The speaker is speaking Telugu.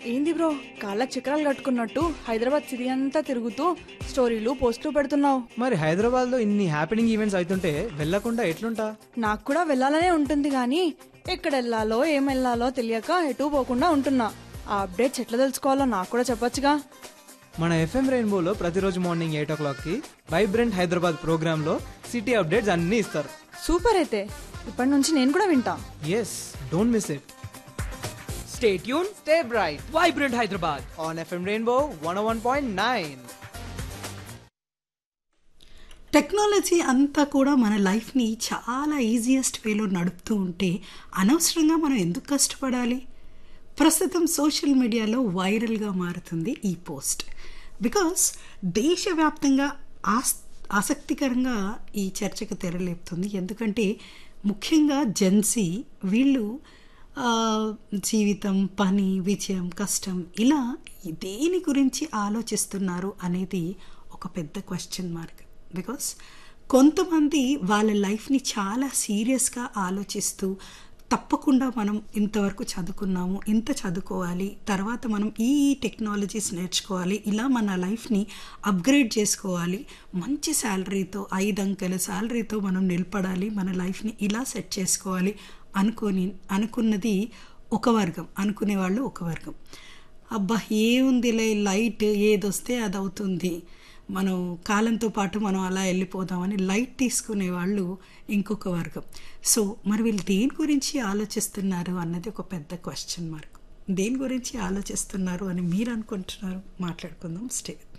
ఏంది బ్రో కాళ్ళకి చక్రాలు కట్టుకున్నట్టు హైదరాబాద్ సిటీ అంతా తిరుగుతూ స్టోరీలు పోస్టులు పెడుతున్నావు మరి హైదరాబాద్ లో ఇన్ని హ్యాపెనింగ్ ఈవెంట్స్ అవుతుంటే వెళ్ళకుండా ఎట్లుంటా నాకు కూడా వెళ్ళాలనే ఉంటుంది కానీ ఎక్కడ వెళ్ళాలో ఏం వెళ్ళాలో తెలియక ఎటు పోకుండా ఉంటున్నా ఆ అప్డేట్స్ ఎట్లా తెలుసుకోవాలో నాకు కూడా చెప్పొచ్చుగా మన ఎఫ్ఎం రెయిన్బోలో ప్రతిరోజు మార్నింగ్ ఎయిట్ ఓ క్లాక్ కి వైబ్రెంట్ హైదరాబాద్ ప్రోగ్రామ్ లో సిటీ అప్డేట్స్ అన్ని ఇస్తారు సూపర్ అయితే ఇప్పటి నుంచి నేను కూడా వింటా yes don't miss it stay tune stay bright vibrant Hyderabad on FM rainbow one one point nine technology అంతా కూడా మన లైఫ్ని చాలా ఈజియెస్ట్ వేలో నడుపుతూ ఉంటే అనవసరంగా మనం ఎందుకు కష్టపడాలి ప్రస్తుతం సోషల్ మీడియాలో వైరల్గా మారుతుంది ఈ పోస్ట్ బికాస్ దేశవ్యాప్తంగా ఆస్ ఆసక్తికరంగా ఈ చర్చకు తెరలేపుతుంది ఎందుకంటే ముఖ్యంగా జెన్సీ వీళ్ళు ఆ, జీవితం పని విజయం కష్టం ఇలా దేని గురించి ఆలోచిస్తున్నారు అనేది ఒక పెద్ద క్వశ్చన్ మార్క్ బికాస్ కొంతమంది వాళ్ళ లైఫ్ని చాలా సీరియస్గా ఆలోచిస్తూ తప్పకుండా మనం ఇంతవరకు చదువుకున్నాము ఇంత చదువుకోవాలి తర్వాత మనం ఈ ఈ టెక్నాలజీస్ నేర్చుకోవాలి ఇలా మన లైఫ్ని అప్గ్రేడ్ చేసుకోవాలి మంచి శాలరీతో ఐదు అంకెల శాలరీతో మనం నిలబడాలి మన లైఫ్ని ఇలా సెట్ చేసుకోవాలి అనుకొని అనుకున్నది ఒక వర్గం అనుకునే వాళ్ళు ఒక వర్గం అబ్బా ఏముందిలే లైట్ ఏదొస్తే అది అవుతుంది మనం కాలంతో పాటు మనం అలా వెళ్ళిపోదామని లైట్ తీసుకునే వాళ్ళు ఇంకొక వర్గం సో మరి వీళ్ళు దేని గురించి ఆలోచిస్తున్నారు అన్నది ఒక పెద్ద క్వశ్చన్ మార్క్ దేని గురించి ఆలోచిస్తున్నారు అని మీరు అనుకుంటున్నారు మాట్లాడుకుందాం స్టే